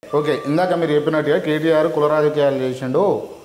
Okay ఇందాక మీరు చెప్పినట్టుగా కేటీఆర్ కుల రాజకీయాలు చేసిండు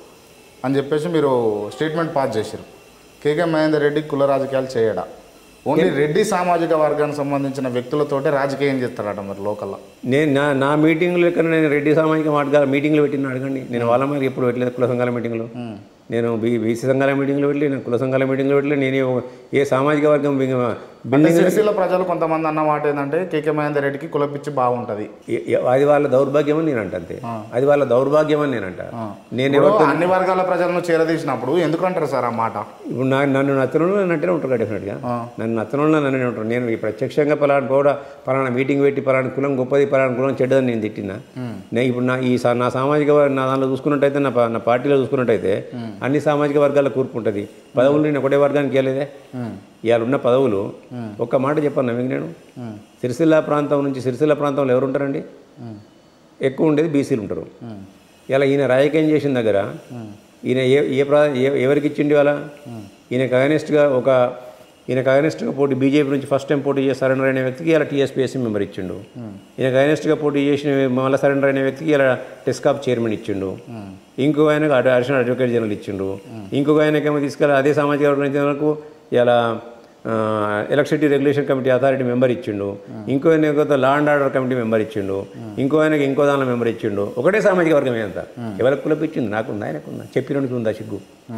అని చెప్పేసి మీరు స్టేట్మెంట్ పాస్ చేశారు కేకే మహేందర్ రెడ్డి కుల రాజకీయాలు చేయడా ఓన్లీ రెడ్డి సామాజిక వర్గానికి సంబంధించిన వ్యక్తులతోటే రాజకీయం చేస్తాడట మరి లోకల్లో నేను నా నా మీటింగ్లు ఎక్కడ నేను రెడ్డి సామాజిక మాట మీటింగ్లు పెట్టిన అడగండి నేను వాళ్ళ మరి ఎప్పుడు పెట్టలేదు కుల సంఘాల మీటింగ్లు నేను బీ బీసీ సంఘాల మీటింగ్లు పెట్టలేదు నేను కుల సంఘాల మీటింగ్లు పెట్టలేదు నేను ఏ- ఏ సామాజిక వర్గం బింగ- అంటే బిల్డింగ్ సిరిసిల్ల ప్రజలు కొంతమంది అన్న మాట ఏంటంటే కేకే మహేందర్ రెడ్డికి కుల పిచ్చి బాగుంటుంది ఏ- ఏ- అది వాళ్ళ దౌర్భాగ్యం అని నేను అంట అంతే అది వాళ్ళ దౌర్భాగ్యం అని నేనంట నేను ఎవరు ఇప్పుడు అన్ని వర్గాల ప్రజలను చేరదీసినప్పుడు ఎందుకు అంటారు సార్ ఆ మాట ఇప్పుడు నా నన్ను నచ్చనంలో నన్నట్టే ఉంటారు డెఫినెట్గా నన్ను నచ్చనంలో నన్నే ఉంటారు నేను ఈ ప్రత్యక్షంగా పలానా కూడా పలానా మీటింగ్ పెట్టి పలానా కులం గొప్పది పలానా కులం చెడ్డదని నేను తిట్టినా నేను ఇప్పుడు నా ఈ సా- నా సామాజిక వర్- నా దాంట్లో చూసుకున్నట్టయితే నా ప- నా పార్టీలో చూసుకున్నట్టయితే అన్ని సామాజిక వర్గాల కూర్పు ఉంటుంది పదవులు నేను ఒకటే వర్గానికి ఇవ్వలేదే ఇవాళ ఉన్న పదవులు ఒక్క మాట చెప్పాను మీకు నేను సిరిసిల్ల ప్రాంతం నుంచి సిరిసిల్ల ప్రాంతంలో ఎవరు ఉంటారండి ఎక్కువ ఉండేది బీసీలు ఉంటారు ఇలా ఈయన రాజకీయం చేసిన దగ్గర ఈయన ఏ ఏ ప్రా ఏ- ఎవరికి ఇచ్చిండి వాళ్ళ ఈయనకు అగనెస్ట్గా ఒక ఈయనకు అగనెస్ట్గా పోటీ బీజేపీ నుంచి ఫస్ట్ టైం పోటీ చేసి సరెండర్ అయిన వ్యక్తికి ఇలా టీఎస్పీఎస్సీ మెంబర్ ఇచ్చిండు ఈయనకు అగనెస్ట్గా పోటీ చేసిన మళ్ళీ సరెండర్ అయిన వ్యక్తికి ఇలా టెస్కాప్ చైర్మన్ ఇచ్చిండు ఇంకొక ఆయనకు అడ్- అడిషనల్ అడ్వకేట్ జనరల్ ఇచ్చిండు ఇంకొక ఆయనకేమో తీసుకెళ్ళి అదే సామాజిక వర్గం వరకు ఇలా electricity regulation committee authority member ఇచ్చిండు ఇంకో ఆయనకు law and order committee member ఇచ్చిండు ఇంకో ఆయనకి ఇంకో దానిలో మెంబర్ ఇచ్చిండు ఒకటే సామాజిక వర్గం ఎంత ఎవరికి కులపిచ్చింది నాకుందా ఆయనకుందా చెప్పినోడికి ఉందా సిగ్గు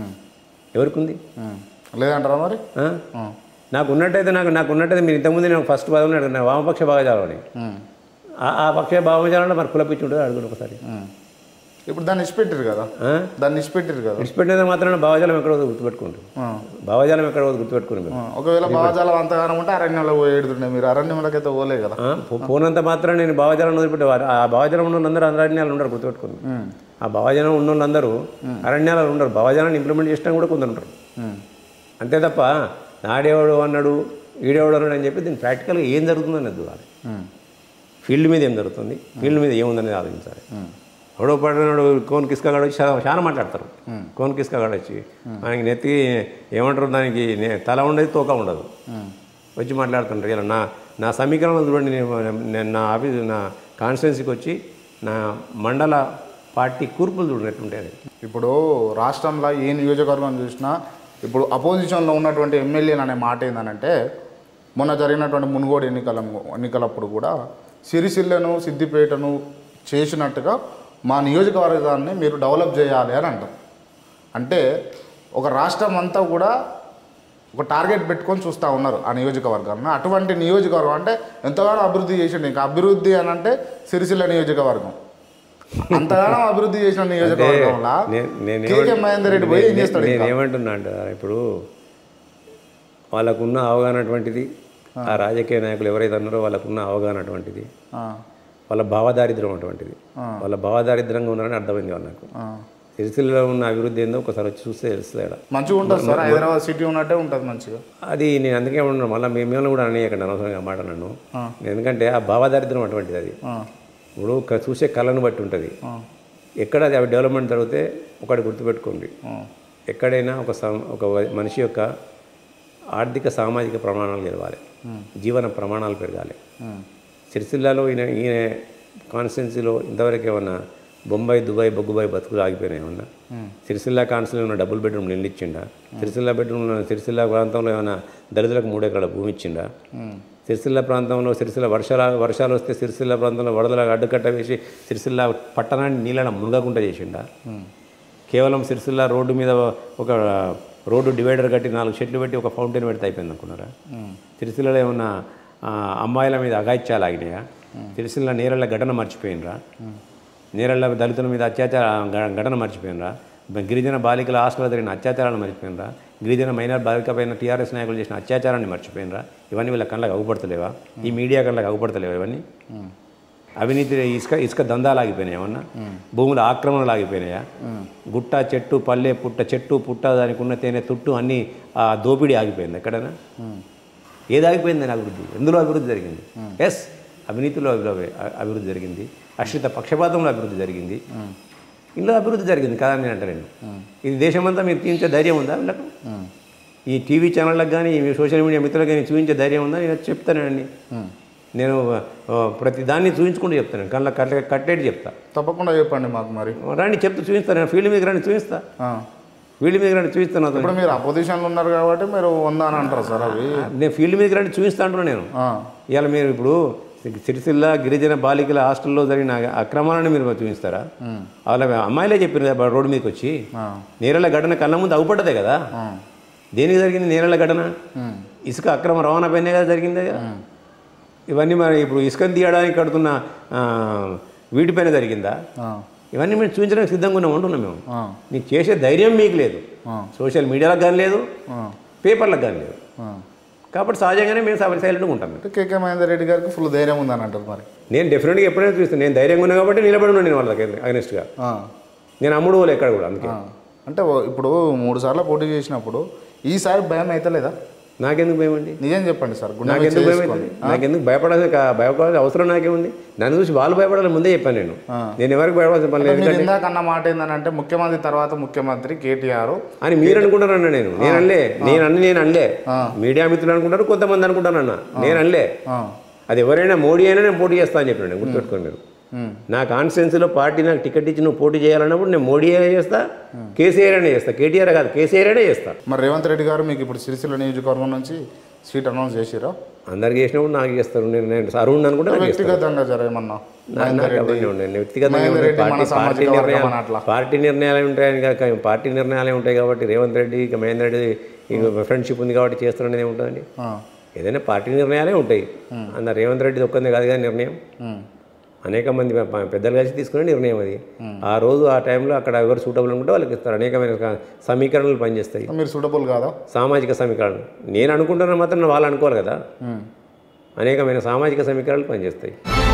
ఎవరికి ఉంది ఉమ్. లేదంటారా మరి ఆ? నాకు ఉన్నట్టయితే నాకు నాకు ఉన్నట్టయితే మీరు ఇంతకుముందు నేను ఫస్ట్ పదవి అడిగిన వామపక్ష భాగజాలం అని ఉమ్. ఆ- ఆ పక్ష భాగజాలంలో మరి కులపిచ్చి ఉంటుంది అడుగుడు ఒకసారి ఉమ్. ఇప్పుడు దాన్ని ఇచ్చిపెట్టారు కదా ఆ? దాన్ని ఇచ్చిపెట్టారు కదా విడిచిపెట్టినందుకు మాత్రం భావజాలం ఎక్కడ పోతుందో గుర్తుపెట్టుకుంటారు ఆ. భావజాలం ఎక్కడ పోతుందో గుర్తుపెట్టుకుని మీరు ఆ, ఒకవేళ భావజాలం అంతగానం ఉంటే అరణ్యంలో పోయేడుతుండే మీరు అరణ్యంలోకైతే పోలే కదా ఆ, పో- పోనంత మాత్రం నేను భావజాలం వదిలిపెట్టే వారు ఆ భావజాలం ఉన్న వాళ్ళందరూ అరణ్యాలు ఉండరు గుర్తుపెట్టుకుని ఉమ్. ఆ భావజాలం ఉన్న వాళ్ళందరూ అరణ్యాలు ఉండరు భావజాలాన్ని ఇంప్లిమెంట్ చేసినా కూడా కొందరు ఉంటారు ఉమ్. అంతే తప్ప నాడేవాడు అన్నాడు ఈడేవాడు అన్నాడు అని చెప్పి దీన్ని ప్రాక్టికల్గా ఏం జరుగుతుందని ఎదురాలి ఉమ్. ఫీల్డ్ మీద ఏం జరుగుతుంది ఫీల్డ్ మీద ఏముందనేది ఆలోచించాలి ఎవడో పడినాడు కోన్ కిస్కాగాడు వచ్చి చాలా- చాలా మాట్లాడతారు కోన్ కిస్కాగాడు వచ్చి ఆయనకి నెత్తి ఏమంటారు దానికి నే- తల ఉండదు తోక ఉండదు ఉమ్. వచ్చి మాట్లాడుతుంటారు ఇలా నా నా సమీకరణలు చూడండి నేను నేను నా ఆఫీస్ నా కాన్స్టిట్యున్సీకి వచ్చి నా మండల పార్టీ కూర్పులు చూడండి ఎట్లుంటాయి ఇప్పుడు రాష్ట్రంలో ఏ నియోజకవర్గం చూసినా ఇప్పుడు అపోజిషన్లో ఉన్నటువంటి ఎమ్మెల్యేలు అనే మాట ఏంటంటే మొన్న జరిగినటువంటి మునుగోడు ఎన్నికల ఎన్నికలప్పుడు కూడా సిరిసిల్లను సిద్దిపేటను చేసినట్టుగా మా నియోజకవర్గాన్ని మీరు డెవలప్ చేయాలి అని అంటారు అంటే ఒక రాష్ట్రం అంతా కూడా ఒక టార్గెట్ పెట్టుకొని చూస్తూ ఉన్నారు ఆ నియోజకవర్గాన్ని అటువంటి నియోజకవర్గం అంటే ఎంతగానో అభివృద్ధి చేసిండు ఇంకా అభివృద్ధి అని అంటే సిరిసిల్ల నియోజకవర్గం అంతగానో అభివృద్ధి చేసిన నియోజకవర్గంలో నే- నేను కేకే మహేందర్ రెడ్డి పోయి ఏం చేస్తాడు నేను ఇంకా? ఏమంటున్నా అంటే ఇప్పుడు వాళ్ళకున్న అవగాహన అటువంటిది ఆ రాజకీయ నాయకులు ఎవరైతే ఉన్నారో వాళ్ళకున్న అవగాహన అటువంటిది ఆ, వాళ్ళ భావదారిద్ర్యం అటువంటిది వాళ్ళ భావదారిద్రంగా ఉన్నారని అర్థమైంది వాళ్ళు నాకు ఆ. సిరిసిల్లలో ఉన్న అభివృద్ధి ఏందో ఒకసారి వచ్చి చూస్తే తెలుస్తుంది ఆడ. మంచిగా ఉంటుంది సార్ హైదరాబాద్ సిటీ ఉన్నట్టే ఉంటుంది మంచిగా అది నేను అందుకే ఉన్నాను మళ్ళీ మిమ్మల్ని కూడా అనేయకండి అనవసరంగా ఆ మాట నన్ను ఎందుకంటే ఆ భావదారిద్ర్యం అటువంటిది అది ఆ, ఇప్పుడు క- చూసే కళను బట్టి ఉంటుంది ఆ, ఎక్కడ అది అవి డెవలప్మెంట్ జరిగితే ఒకటి గుర్తుపెట్టుకోండి ఆ, ఎక్కడైనా ఒక సం- ఒక వ- మనిషి యొక్క ఆర్థిక సామాజిక ప్రమాణాలు గెలవాలి జీవన ప్రమాణాలు పెరగాలి ఉమ్, సిరిసిల్లాలో ఈయన ఈయన కాన్స్టిట్యున్సీలో ఇంతవరకు ఏమన్నా బొంబాయి దుబాయ్ బొగ్గుబాయి బతుకులు ఆగిపోయినాయి ఏమన్నా సిరిసిల్ల కాన్స్టిట్యూన్సీలో ఉన్న డబుల్ బెడ్రూమ్ ఇల్లు ఇచ్చిండా సిరిసిల్ల బెడ్రూమ్ సిరిసిల్ల ప్రాంతంలో ఏమైనా దళితులకు మూడు ఎకరాల భూమి ఇచ్చిండా ఉమ్, సిరిసిల్ల ప్రాంతంలో సిరిసిల్ల వర్షాల వర్షాలు వస్తే సిరిసిల్ల ప్రాంతంలో వరదలకు అడ్డుకట్ట వేసి సిరిసిల్ల పట్టణాన్ని నీళ్ళని మునగకుండా చేసిండా ఉమ్, కేవలం సిరిసిల్ల రోడ్డు మీద ఒక రోడ్డు డివైడర్ కట్టి నాలుగు చెట్లు పెట్టి ఒక ఫౌంటైన్ పెడితే అయిపోయింది అనుకున్నారా ఉమ్, సిరిసిల్లలో ఏమన్నా ఆ, అమ్మాయిల మీద అగాయిత్యాలు ఆగినాయా సిరిసిల్ల నేరళ్ళ ఘటన మర్చిపోయినరా నేరళ్ళ దళితుల మీద అత్యాచార గ- ఘటన మర్చిపోయినరా బ- గిరిజన బాలికల హాస్టల్లో జరిగిన అత్యాచారాలను మర్చిపోయినరా గిరిజన మైనర్ బాలిక పైన టీఆర్ఎస్ నాయకులు చేసిన అత్యాచారాన్ని మర్చిపోయినరా ఇవన్నీ వీళ్ళ కళ్ళకి అగుపడతలేవా ఈ మీడియా కళ్ళకి అగుపడతలేవా ఇవన్నీ ఉమ్, అవినీతి ఇసుక ఇసుక దందాలు ఆగిపోయినాయి ఏమన్నా భూముల ఆక్రమణలు ఆగిపోయినాయా గుట్ట చెట్టు పల్లె పుట్ట చెట్టు పుట్ట దానికి ఉన్న తేనె తుట్టు అన్నీ ఆ దోపిడీ ఆగిపోయింది ఎక్కడైనా ఉమ్, ఏది ఆగిపోయిందని అభివృద్ధి ఎందులో అభివృద్ధి జరిగింది ఎస్ అవినీతిలో అభి- అభివృద్ధి జరిగింది అశ్రిత పక్షపాతంలో అభివృద్ధి జరిగింది ఇందులో అభివృద్ధి జరిగింది కదా నేను అంటలేను ఇది దేశమంతా మీరు చూపించే ధైర్యం ఉందా వీళ్ళకు ఉమ్, ఈ టీవీ ఛానళ్ళకి కానీ మీ సోషల్ మీడియా మిత్రులకు కానీ చూపించే ధైర్యం ఉందా నేను చెప్తానండి ఉమ్. నేను ఆ, ప్రతి దాన్ని చూపించుకుంటూ చెప్తాను కళ్ళ కట్ట కట్టేటి చెప్తా తప్పకుండా చెప్పండి మాకు మరి రండి చెప్తూ చూపిస్తాను నేను ఫీల్డ్ మీద రండి చూపిస్తా ఆ. ఫీల్డ్ మీద రండి చూపిస్తాను అతను ఇప్పుడు మీరు అపోజిషన్లో ఉన్నారు కాబట్టి మీరు ఉందా అని అంటారు సార్ అవి నేను ఫీల్డ్ మీదకి రండి చూపిస్తా అంటున్నా నేను ఆ. ఇవాళ మీరు ఇప్పుడు సిరిసిల్ల గిరిజన బాలికల హాస్టల్లో జరిగిన అక్రమాలను మీరు చూపిస్తారా వాళ్ళ అమ్మాయిలే చెప్పారు కదా రోడ్డు మీదకి వచ్చి ఆ. నేరల ఘటన కళ్ళ ముందు అవుపడ్డదే కదా ఆ. దేనికి జరిగింది నేరల ఘటన ఉమ్. ఇసుక అక్రమ రవాణా పైనే కదా జరిగింది కదా ఇవన్నీ మరి ఇప్పుడు ఇసుకను తీయడానికి కడుతున్న ఆ, వీటిపైన జరిగిందా ఆ. ఇవన్నీ మేము చూపించడానికి సిద్ధంగా ఉన్నాం అంటున్నాం మేము ఆ. మీకు చేసే ధైర్యం మీకు లేదు ఆ. సోషల్ మీడియాలకు కానీ లేదు ఆ. పేపర్లకు కానీ లేదు ఆ. కాబట్టి సహజంగానే మేము సైలెంట్గా ఉంటాం అంటే కేకే మహేందర్ రెడ్డి గారికి ఫుల్ ధైర్యం ఉందని అంటారు మరి నేను డెఫినెట్గా ఎప్పుడైనా చూస్తాను నేను ధైర్యంగా ఉన్నా కాబట్టి నిలబడి ఉన్నాను నేను వాళ్ళ దగ్గర అగనెస్ట్గా ఆ. నేను అమ్ముడు పోలే ఎక్కడ కూడా అందుకే ఆ. అంటే ఓ- ఇప్పుడు మూడు సార్లు పోటీ చేసినప్పుడు ఈసారి భయం అయితే లేదా నాకెందుకు భయం అండి నిజం చెప్పండి సార్ గుండె మీద నాకెందుకు భయం చేసుకోండి. అవుతుంది నాకెందుకు భయపడాల్సిన కా- భయపడాల్సిన అవసరం నాకేముంది నన్ను చూసి వాళ్ళు భయపడాలని ముందే చెప్పాను నేను నేను ఎవరికి భయపడాల్సిన పని లేదు మీరు ఇందాక అన్న మాట ఏంటంటే ముఖ్యమంత్రి తర్వాత ముఖ్యమంత్రి కేటీఆర్ అని మీరు అనుకుంటారన్న నేను నేను అనలే నేను అన్ని నేను అనలే మీడియా మిత్రులు అనుకుంటారు కొంతమంది అనుకుంటానన్న నేను అనలే ఆ. అది ఎవరైనా మోడీ అయినా నేను పోటీ చేస్తా అని చెప్పిన గుర్తుపెట్టుకోండి మీరు ఉమ్. నా కాన్స్టిట్యున్సీలో పార్టీ నాకు టికెట్ ఇచ్చి నువ్వు పోటీ చేయాలన్నప్పుడు నేను మోడీ అయినా చేస్తా కేసీఆర్ అయినా చేస్తా కేటీఆర్ కాదు కేసీఆర్ అయినా చేస్తా మరి రేవంత్ రెడ్డి గారు మీకు ఇప్పుడు సిరిసిల్ల నియోజకవర్గం నుంచి సీట్ అనౌన్స్ చేసిరా అందరికి చేసినప్పుడు నాకు చేస్తారు నేను నేను అరుణ్ అనుకుంటే నాకు చేస్తారు. వ్యక్తిగతంగా జరేమన్నా నా- నాకు అవన్నీ ఉన్నాయి. నేను వ్యక్తిగతంగా మహేందర్ ఉన్నాయి. రెడ్డి మన పార్టీ సామాజిక పార్టీ వర్గం నిర్ణయాలు అని అట్లా. పార్టీ నిర్ణయాలు ఉంటాయని కాక పార్టీ నిర్ణయాలే ఉంటాయి కాబట్టి రేవంత్ రెడ్డి ఇక మహేందర్ రెడ్డి ఇక ఫ్రెండ్షిప్ ఉంది కాబట్టి చేస్తున్నది ఏముంటుందండి ఆ. ఏదైనా పార్టీ నిర్ణయాలే ఉంటాయి అన్న రేవంత్ రెడ్డి ఒక్కందే కాదు కదా నిర్ణయం ఉమ్. అనేక మంది పె- పె- పెద్దలు కలిసి తీసుకునే నిర్ణయం అది ఆ రోజు ఆ టైంలో అక్కడ ఎవరు సూటబుల్ అనుకుంటే వాళ్ళకి ఇస్తారు అనేకమైన క- సమీకరణలు పనిచేస్తాయి మీరు సూటబుల్ కాదా సామాజిక సమీకరణలు నేను అనుకుంటున్న మాత్రం వాళ్ళు అనుకోవాలి కదా ఉమ్. అనేకమైన సామాజిక సమీకరణలు పనిచేస్తాయి